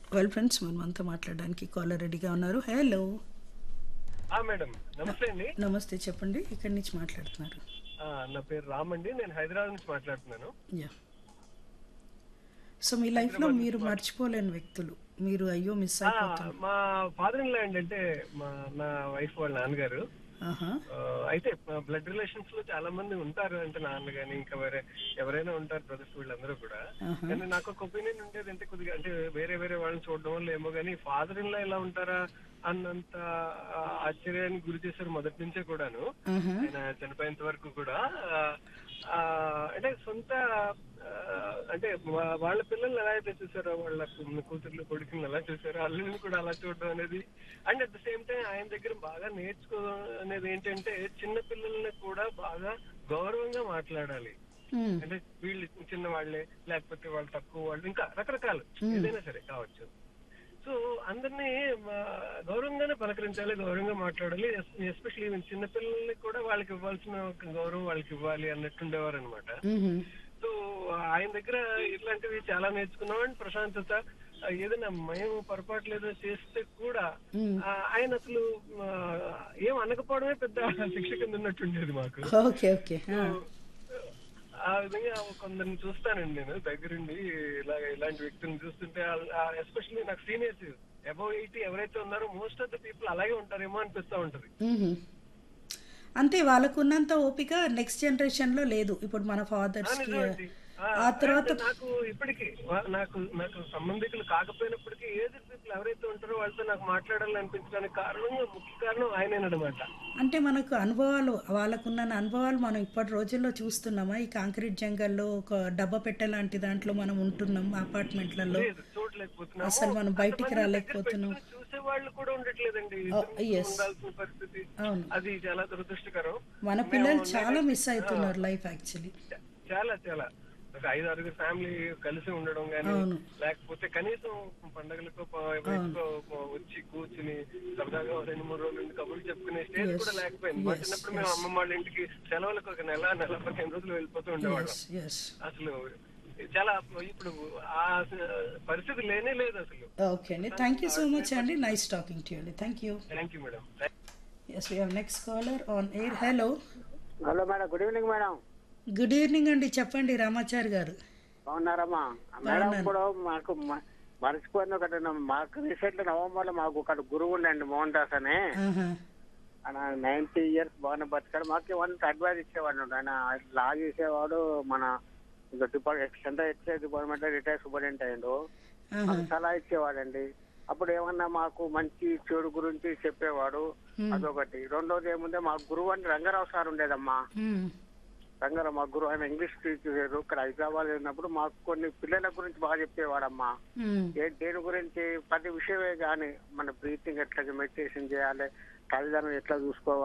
Well friends మనం అంతా మాట్లాడడానికి కాలర్ రెడీగా ఉన్నారు హలో ఆ మేడం నమస్తే అండి నమస్తే చెప్పండి ఇక్కడి నుంచి మాట్లాడుతున్నారు ఆ, నా పేరు రామ్ అండి నేను హైదరాబాద్ నుంచి మాట్లాడుతున్నాను యా సో మీ లైఫ్లో మీరు మర్చిపోలేని వ్యక్తులు మీరు అయ్యో మిస్ ఆ, అయిపోతున్నారు మా ఫాదర్ ఇన్ లా ఏంటంటే మా నా వైఫ్ వాళ్ళ నాన్నగారు ఆహా ఆ, అయితే బ్లడ్ రిలేషన్స్ లో చాలా మంది ఉంటారు అంటే నాన్న గాని ఇంకా వేరే ఎవరైనా ఉంటారు బ్రదర్స్ వీళ్ళందరూ కూడా ఆహా. కానీ నాకు ఒక ఒపీనియన్ ఉండేది అంటే కొద్దిగా అంటే వేరే వేరే వాళ్ళని చూడడం వల్ల ఏమో కానీ ఫాదర్ ఇన్ లా ఇలా ఉంటారా అన్నంత ఆ, ఆశ్చర్యానికి గురి చేశారు మొదటి నుంచే కూడాను ఆహా ఆయన చనిపోయేంత వరకు కూడా ఆ, ఆ, అంటే సొంత ఆ, అంటే వా- వాళ్ళ పిల్లల్ని ఎలా అయితే చూసారో వాళ్ళ కూతుర్లు కొడుకుని ఎలా చూసారో అల్లుని కూడా అలా చూడడం అనేది and at the same time ఆయన దగ్గర బాగా నేర్చుకో అనేది ఏంటంటే చిన్న పిల్లల్ని కూడా బాగా గౌరవంగా మాట్లాడాలి మ్మ్. అంటే వీళ్ళు చిన్న వాళ్ళే లేకపోతే వాళ్ళు తక్కువ వాళ్ళు ఇంకా రకరకాలు ఏదైనా సరే కావచ్చు సో అందరినీ ఆ, గౌరవంగానే పలకరించాలి గౌరవంగా మాట్లాడాలి ఎస్పెషల్లీ చిన్న పిల్లల్ని కూడా వాళ్ళకి ఇవ్వాల్సిన ఒక గౌరవం వాళ్ళకి ఇవ్వాలి అన్నట్టు ఉండేవారు అనమాట మ్మ్. సో ఆయన దగ్గర ఇట్లాంటివి చాలా నేర్చుకున్నాం అండ్ ప్రశాంతత ఆ, ఏదైనా మేము పొరపాట్లు ఏదో చేస్తే కూడా మ్మ్. ఆ, ఆయన అసలు ఆ, ఏం అనకపోవడమే పెద్ద శిక్ష కింద ఉన్నట్టుండేది మాకు ఓకే ఓకే ఆ. ఆ విధంగా కొందరిని చూస్తానండి నేను దగ్గరుండి ఇలాగ ఇలాంటి వ్యక్తులను చూస్తుంటే ఎస్పెషల్లీ నాకు సీనియర్స్ అబౌవ్ ఎయిటీ ఎవరైతే ఉన్నారో మోస్ట్ ఆఫ్ ద పీపుల్ అలాగే ఉంటారేమో అనిపిస్తూ ఉంటది మ్మ్. అంతే వాళ్ళకు ఉన్నంత ఓపిక నెక్స్ట్ జనరేషన్ లో లేదు ఇప్పుడు మన ఫాదర్స్ కి నిజమండి. ఆ, ఆ తర్వాత అంటే నాకు ఇప్పటికీ వా- నాకు నాకు సంబంధికులు కాకపోయినప్పటికీ ఏజ్ పీపుల్ ఎవరైతే ఉంటారో వాళ్ళతో నాకు మాట్లాడాలని అనిపించడానికి కారణం ముఖ్య కారణం ఆయనేనమాట అంటే మనకు అనుభవాలు వాళ్ళకున్న అనుభవాలు మనం ఇప్పటి రోజుల్లో చూస్తున్నామా ఈ కాంక్రీట్ జంగల్లో ఒక డబ్బా పెట్టె లాంటి దాంట్లో మనం ఉంటున్నాం అపార్ట్మెంట్లలో లేదు చూడలేకపోతున్నాము అసలు మనం బయటికి అంతమంది రాలేకపోతున్నాం. దగ్గర పెట్టుకుని చూసే వాళ్ళు కూడా ఉండట్లేదండి Oh, yes. ఉండాల్సిన పరిస్థితి అవును అది చాలా దురదృష్టకరం మన పిల్లలు చాలా మిస్ అవుతున్నారు లైఫ్ యాక్చువల్లీ చ- చాలా చాలా ఒక ఐదు ఆరుగురు ఫ్యామిలీ కలిసి ఉండడం గానీ అవును. లేకపోతే కనీసం పండగలకు ప- బయటకు వచ్చి కూర్చుని సరదాగా ఓ రెండు మూడు రోజులు ఉండి కబుర్లు చెప్పుకునే స్టేజ్ Yes. కూడా లేకపోయింది మా Yes, చిన్నప్పుడు మేము yes. అమ్మమ్మ వాళ్ళ ఇంటికి సెలవులకు ఒక నెల నెల పదిహేను రోజులు వెళ్ళిపోతూ ఉండేవాళ్ళం ఎస్ ఎస్ అసలు చాలా ఇప్పుడు ఆ పరిస్థితి లేనే లేదు అసలు ఓకే అండి థ్యాంక్ యూ సో మచ్ అండి నైస్ టాకింగ్ టు అండి thank you thank you madam yes we have next caller on air hello hello madam good evening madam good evening అండి చెప్పండి రామాచారి గారు బాగున్నారమ్మా మేడం ఇప్పుడు మాకు మ- మర్చిపోయిన ఒకటి నా- మాకు రీసెంట్ నవంబర్ లో మాకు ఒక గురువు ఉండండి మోహన్ దాస్ అని ఆహా. ఆయన నైన్టీ ఇయర్స్ బాగానే బతికాడు మాకు ఏమన్నా అడ్వైస్ ఇచ్చేవాడు ఆయన లా చేసేవాడు మన డిపార్ట్మెంట్ సెంట్రల్ ఎక్సైజ్ డిపార్ట్మెంట్ లో రిటైర్ సూపరింటెండెంట్ అయ్యిండు ఆహా. మాకు సలహా ఇచ్చేవాడండి అప్పుడు ఏమన్నా మాకు మంచి చెడు గురించి చెప్పేవాడు అదొకటి రెండోది ఏముంది మా గురువు అంటే రంగారావు సార్ ఉండేదమ్మా మ్మ్. రంగారావు మా గురువు ఆయన ఇంగ్లీష్ టీచర్ ఇక్కడ హైదరాబాద్ వెళ్ళినప్పుడు మాకు కొన్ని పిల్లల గురించి బాగా చెప్పేవాడమ్మా మ్మ్. ఏ దేని గురించి ప్రతి విషయమే కానీ మన బ్రీతింగ్ ఎట్లా మెడిటేషన్ చేయాలి తల్లిదండ్రులు ఎట్లా చూసుకోవాలి